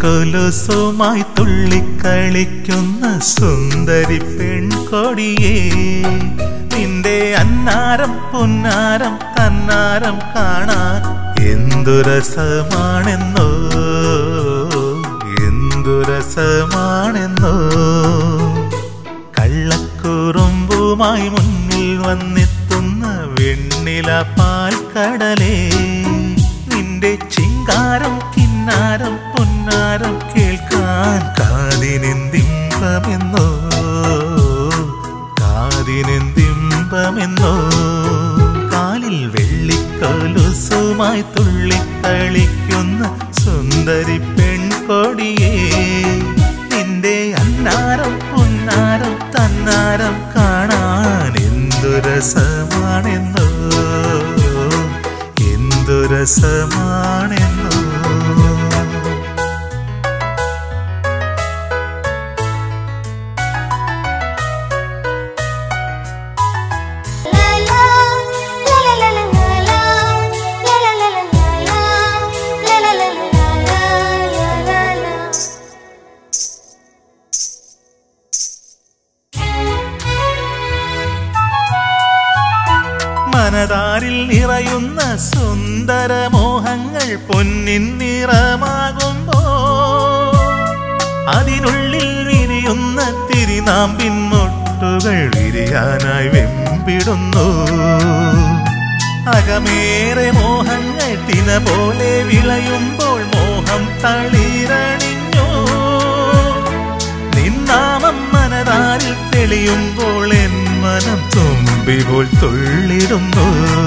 വെള്ളിക്കൊലുസുമായി തുള്ളിക്കളിക്കുന്ന സുന്ദരി പെൺകൊടിയേ നിന്റെ അന്നാരം പുന്നാരം തന്നാരം കാണാൻ എന്തു രസമാണെന്നോ എന്തു രസമാണെന്നോ കള്ളക്കുറുമ്പുമായി മുന്നിൽ വന്നെത്തുന്ന വെണ്ണില പാൽക്കടലേ നിന്റെ ചിങ്കാരം കിന്നാരം പൊന്നാരം കേൾക്കാൻ കാതിനെന്തിമ്പമെന്നോ കാതിനെന്തിമ്പമെന്നോ കാലിൽ വെള്ളിക്കൊലുസുമായി തുള്ളിക്കളിക്കുന്ന സുന്ദരി പെൺകൊടിയേ നിന്റെ അന്നാരം പുന്നാരം തന്നാരം കാണാൻ എന്തു രസമാണെന്നോ എന്തു രസമാണെന്നോ മനതാരിൽ നിറയുന്ന സുന്ദര മോഹങ്ങൾ പൊന്നിൻ നിറമാകുമ്പോ അതിനുള്ളിൽ വിരിയുന്ന തിരിനാമ്പിൻ മൊട്ടുകൾ വിരിയാനായി വെമ്പിടുന്നു അകമേറെ മോഹങ്ങൾ തിന പോലെ വിളയുമ്പോൾ മോഹം തളിരണിഞ്ഞു നിന്നാമം മനതാരിൽ തെളിയുമ്പോൾ എൻ മനം തുമ്പി പോൽ തുള്ളിടുന്നു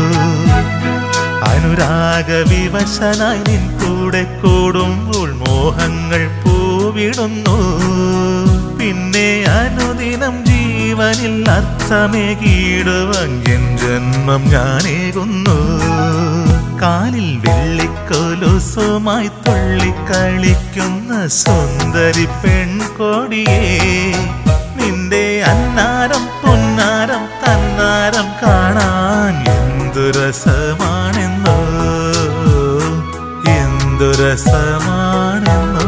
അനുരാഗ വിവശനായി നിൻ കൂടെ കൂടുമ്പോൾ മോഹങ്ങൾ പൂവിടുന്നു പിന്നെ അനുദിനം ജീവനിൽ അർത്ഥമേകിടുവെൻ ജന്മം ഞാനേകുന്നു കാലിൽ വെള്ളിക്കൊലുസുമായി തുള്ളിക്കളിക്കുന്ന സുന്ദരി പെൺകൊടിയേ നിന്റെ അന്നാരം പൊന്നാരം തന്നാരം കാണാൻ എന്തു രസമാണെന്നോ എന്തു രസമാണെന്നോ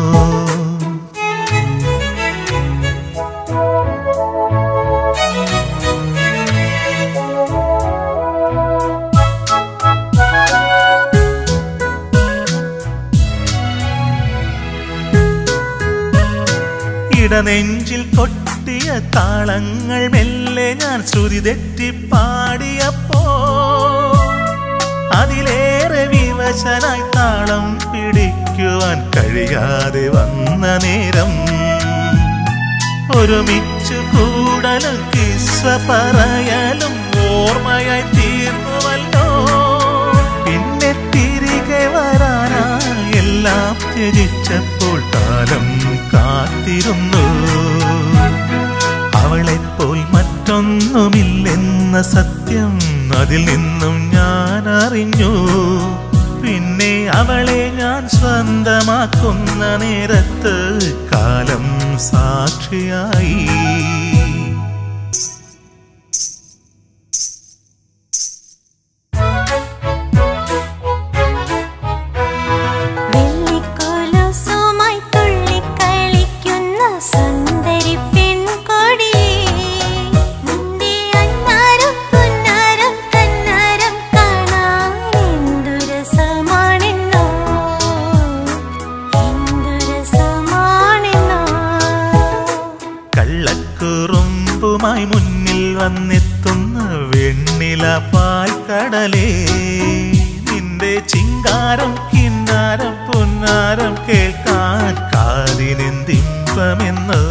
ഇടനെഞ്ചിൽ കൊട്ടിയ താളങ്ങൾ മെല്ലെ ഞാൻ ശ്രുതി തെറ്റി പാടിയപ്പോ അതിലേറെ വിവശനായി താളം പിടിക്കുവാൻ കഴിയാതെ വന്ന നേരം ഒരുമിച്ചു കൂടലും കിസ്വ പറയലും ഓർമ്മയായി തീർന്നുവല്ലോ പിന്നെ തിരികെ വരാനായി എല്ലാം ത്യജിച്ചപ്പോൾ കാലം കാത്തിരുന്നു അവളെപ്പോൽ മറ്റൊന്നുമില്ലെന്ന സത്യം അതിൽ നിന്നും ഞാൻ അറിഞ്ഞു പിന്നെ അവളെ ഞാൻ സ്വന്തമാക്കുന്ന നേരത്ത് കാലം സാക്ഷിയായി വെള്ളിക്കോലസുമായി തുള്ളിക്കളിക്കുന്ന സുന്ദരി പെൺകൊടിയേ നിന്റെ അന്നാരം പൊന്നാരം കന്നാരം കാണാൻ എന്തു രസമാണെന്നോ എന്തു രസമാണെന്നോ കള്ളക്കുറുമ്പുമായി മുന്നിൽ വന്നെത്തുന്ന വെണ്ണില പാൽക്കടലേ നിന്റെ ചിങ്കാരം കിന്നാരം പൊന്നാരം കേൾക്കാൻ കാതിനെന്തിമ്പമെന്നോ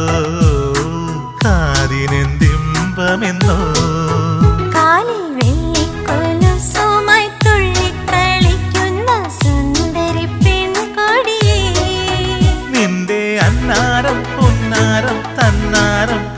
കാതിനെന്തിമ്പമെന്നോ കാലിൽ വെള്ളിക്കൊലുസുമായി തുള്ളിക്കളിക്കുന്ന സുന്ദരി പെൺകൊടിയേ നിന്റെ അന്നാരം പൊന്നാരം തന്നാരം